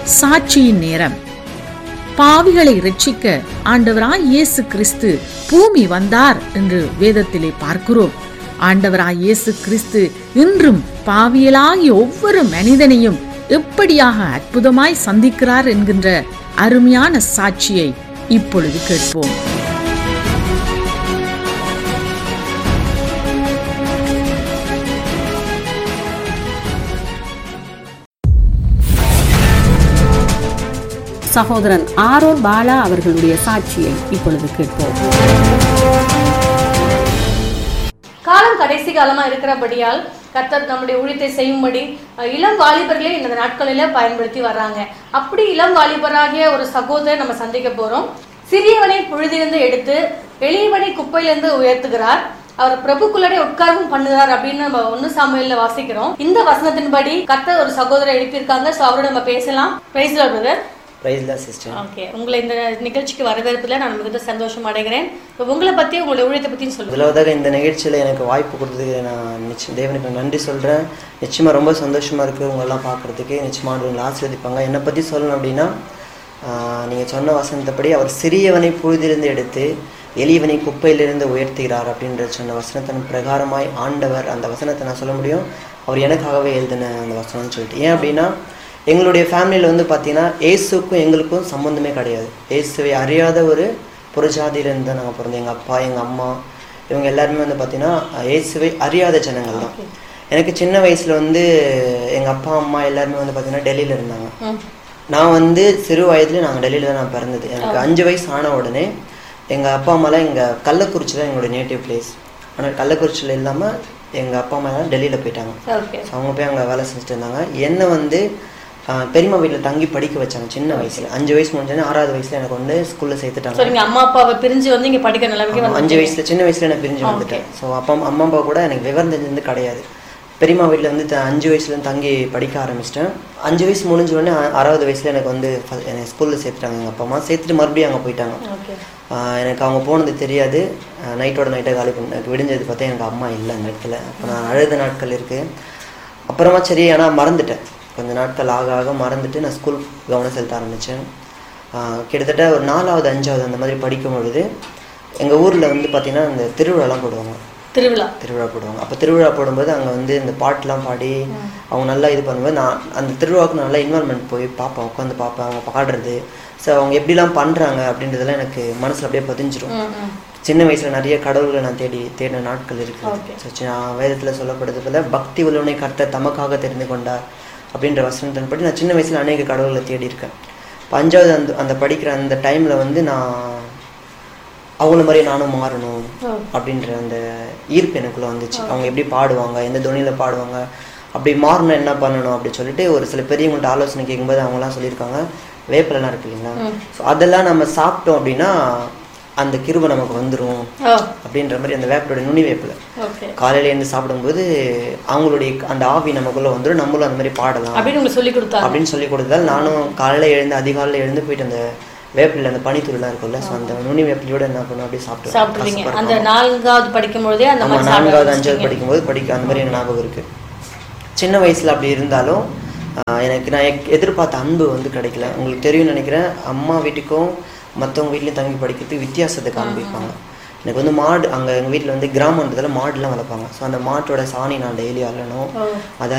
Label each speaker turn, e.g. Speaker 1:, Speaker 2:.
Speaker 1: சாட்சியின் நேரம் பாவிகளை ரட்சிக்க ஆண்டவராய் இயேசு கிறிஸ்து பூமி வந்தார் என்று வேதத்திலே பார்க்கிறோம் ஆண்டவராய் இயேசு கிறிஸ்து இன்றும் பாவியலாகிய ஒவ்வொரு மனிதனையும் எப்படியாக அற்புதமாய் சந்திக்கிறார் என்கின்ற அருமையான சாட்சியை இப்பொழுது கேட்போம்
Speaker 2: சகோதரன் ஆரோன் பாலா அவர்களுடைய சாட்சியை இப்பொழுது கேட்போம்
Speaker 3: காலம் கடைசி காலமா இருக்கிறபடியால் கர்த்தர் நம்முடைய ஊழியத்தை செய்யும்படி அஹ், இளம் வாலிபர்களே இந்த நாட்களில பயன்படுத்தி வர்றாங்க அப்படி இளம் வாலிபராகிய ஒரு சகோதரர் நம்ம சந்திக்க போறோம் சிறியவனை புழுதிலிருந்து எடுத்து எளியவனை குப்பையிலிருந்து உயர்த்துகிறார் அவர் பிரபுக்குள்ளடே உட்கார்வும் பண்ணுகிறார் அப்படின்னு நம்ம ஒன்னு சாமுவேல்ல வாசிக்கிறோம் இந்த வசனத்தின்படி கர்த்தர் ஒரு சகோதரர் எழுப்பியிருக்காங்க சோ அவரோட நம்ம பேசலாம் பேசலாம் பிரதர்
Speaker 4: பிரைஸ்லா சிஸ்டர்
Speaker 3: ஓகே உங்களை இந்த நிகழ்ச்சிக்கு வரவேற்பதுல நான் மிகுந்த சந்தோஷம் அடைகிறேன் இப்போ உங்களை பத்தி உங்களுடைய ஊழியத்தை பத்தியும் சொல்லுங்க
Speaker 4: முதலாவதாக இந்த நிகழ்ச்சியில் எனக்கு வாய்ப்பு கொடுத்ததுக்கு நான் நிச்சயம் தேவனுக்கு நன்றி சொல்கிறேன் நிச்சயமாக ரொம்ப சந்தோஷமாக இருக்குது உங்களெல்லாம் பார்க்குறதுக்கு நிச்சயமாக உங்களை ஆசீர்வதிப்பாங்க என்னை பற்றி சொல்லணும் அப்படின்னா நீங்கள் சொன்ன வசனத்தைப்படி அவர் சிறியவனை புழுதிலிருந்து எடுத்து எளியவனை குப்பையிலிருந்து உயர்த்துகிறார் அப்படின்ற சொன்ன வசனத்தின் பிரகாரமாய் ஆண்டவர் அந்த வசனத்தை நான் சொல்ல முடியும் அவர் எனக்காகவே எழுதின அந்த வசனம்னு சொல்லிட்டு ஏன் அப்படின்னா எங்களுடைய ஃபேமிலியில் வந்து பார்த்தீங்கன்னா ஏசுக்கும் எங்களுக்கும் சம்மந்தமே கிடையாது ஏசுவை அறியாத ஒரு புறஜாதியிலேருந்து தான் நாங்கள் பிறந்தோம் எங்கள் அப்பா எங்கள் அம்மா இவங்க எல்லாருமே வந்து பார்த்தீங்கன்னா இயேசுவை அறியாத ஜனங்கள் தான் எனக்கு சின்ன வயசில் வந்து எங்கள் அப்பா அம்மா எல்லாருமே வந்து பார்த்தீங்கன்னா டெல்லியில் இருந்தாங்க நான் வந்து சிறு வயதுல நாங்கள் டெல்லியில் தான் நான் பிறந்தது எனக்கு அஞ்சு வயசு ஆன உடனே எங்கள் அப்பா அம்மாலாம் எங்க கள்ளக்குறிச்சி தான் எங்களோட நேட்டிவ் பிளேஸ் ஆனால் கள்ளக்குறிச்சியில் இல்லாமல் எங்கள் அப்பா அம்மா எல்லாம் டெல்லியில் போயிட்டாங்க
Speaker 3: ஓகே
Speaker 4: So, அவங்க போய் அங்கே வேலை செஞ்சுட்டு இருந்தாங்க என்னை வந்து ஆஹ், பெரியம்மா வீட்டில் தங்கி படிக்க வச்சாங்க சின்ன வயசுல அஞ்சு வயசு முடிஞ்சோடனே ஆறாவது வயசுல எனக்கு வந்து ஸ்கூலில் சேர்த்துட்டாங்க
Speaker 3: ஸோ நீங்க அம்மா அப்பாவை பிரிஞ்சு வந்து இங்க படிக்கிற நிலைமைக்கு
Speaker 4: ஆமா,
Speaker 3: வந்து
Speaker 4: அஞ்சு வயசுல சின்ன வயசுல எனக்கு பிரிஞ்சு வந்துட்டேன் ஸோ அப்பா அம்மா அப்பா கூட எனக்கு விவரம் தெரிஞ்சது கிடையாது பெரியம்மா வீட்டில் வந்து த- அஞ்சு வயசுல இருந்து தங்கி படிக்க ஆரம்பிச்சிட்டேன் அஞ்சு வயசு முடிஞ்ச உடனே ஆ- ஆறாவது வயசுல எனக்கு வந்து ஃப- என்னை ஸ்கூலில் சேர்த்துட்டாங்க எங்கள் அப்பா அம்மா சேர்த்துட்டு மறுபடியும் அங்கே போயிட்டாங்க
Speaker 3: ஓகே
Speaker 4: ஆஹ் எனக்கு அவங்க போனது தெரியாது நைட்டோட நைட்டாக காலி பண்ண எனக்கு விடிஞ்சது பார்த்தா எனக்கு அம்மா இல்லை அந்த இடத்துல அப்போ நான் அழுத நாட்கள் இருக்குது அப்புறமா சரி ஆனால் மறந்துட்டேன் கொஞ்ச நாட்கள் ஆக ஆக மறந்துட்டு நான் ஸ்கூல் கவனம் செலுத்த ஆரம்பித்தேன் கிட்டத்தட்ட ஒரு நாலாவது அஞ்சாவது அந்த மாதிரி படிக்கும் பொழுது எங்கள் ஊரில் வந்து பார்த்திங்கன்னா இந்த திருவிழாலாம் போடுவாங்க
Speaker 3: திருவிழா
Speaker 4: திருவிழா போடுவாங்க அப்போ திருவிழா போடும்போது அங்கே வந்து இந்த பாட்டுலாம் பாடி அவங்க நல்லா இது பண்ணும்போது நான் அந்த திருவிழாவுக்கு நல்லா இன்வால்மெண்ட் போய் பார்ப்பேன் உட்காந்து பார்ப்பேன் அவங்க பாடுறது ஸோ அவங்க எப்படிலாம் பண்ணுறாங்க அப்படின்றதெல்லாம் எனக்கு மனசில் அப்படியே பதிஞ்சிரும் சின்ன வயசுல நிறைய கடவுள்களை நான் தேடி தேடின நாட்கள் இருக்கு ஸோ நான் வேதத்தில் சொல்லப்படுறது போல பக்தி உள்ளவனை கர்த்தர் தமக்காக தெரிந்து கொண்டார் அப்படின்ற வசனத்தின்படி நான் சின்ன வயசுல அநேக கடவுள்களை தேடி இருக்கேன் இப்போ அஞ்சாவது அந்த அந்த படிக்கிற அந்த டைம்ல வந்து நான் அவங்கள மாதிரி நானும் மாறணும் அப்படின்ற அந்த ஈர்ப்பு எனக்குள்ள வந்துச்சு அவங்க எப்படி பாடுவாங்க எந்த துணியில பாடுவாங்க அப்படி மாறணும் என்ன பண்ணணும் அப்படி சொல்லிட்டு ஒரு சில பெரியவங்கள்ட்ட ஆலோசனை கேட்கும்போது அவங்கலாம் சொல்லியிருக்காங்க வேப்பிலலாம் இருக்கு இல்லைங்களா ஸோ அதெல்லாம் நம்ம சாப்பிட்டோம் அப்படின்னா அந்த கிருபை நமக்கு வந்துரும்
Speaker 3: ஓ
Speaker 4: அப்படின்ற மாதிரி அந்த வேப்பிலோட நுனி வேப்பில
Speaker 3: ஓகே
Speaker 4: காலையில இருந்து சாப்பிடும்போது அவங்களுடைய அந்த ஆவி நமக்குள்ள வந்துடும் நம்மளும் அந்த மாதிரி பாடலாம்
Speaker 3: அப்படின்னு உங்களுக்கு சொல்லி கொடுத்தாங்க
Speaker 4: அப்படின்னு சொல்லி கொடுத்ததால் நானும் காலையில எழுந்து அதிகாலையில எழுந்து போயிட்டு அந்த வேப்பில அந்த பனித்தூள்லாம் இருக்கும்ல ஸோ அந்த நுனி வேப்பிலையோட என்ன பண்ணும் அப்படியே சாப்பிட்டு
Speaker 3: சாப்பிடுவீங்க அந்த நான்காவது படிக்கும் பொழுதே அந்த
Speaker 4: ஆமா
Speaker 3: மாதிரி
Speaker 4: நான்காவது
Speaker 3: சாப்பிட
Speaker 4: அஞ்சாவது படிக்கும்போது படிக்க அந்த மாதிரி எனக்கு ஞாபகம் இருக்கு சின்ன வயசுல அப்படி இருந்தாலும் ஆஹ், எனக்கு நான் எக்- எதிர்பார்த்த அன்பு வந்து கிடைக்கல உங்களுக்கு தெரியும்னு நினைக்கிறேன் அம்மா வீட்டுக்கும் மற்றவங்க வீட்லையும் தங்கி படிக்கிறதுக்கு வித்தியாசத்தை காண்பிப்பாங்க எனக்கு வந்து மாடு அங்கே எங்கள் வீட்டில் வந்து கிராமன்றதுல மாடுலாம் வளர்ப்பாங்க ஸோ அந்த மாட்டோட சாணி நான் டெய்லி அள்ளணும் அதை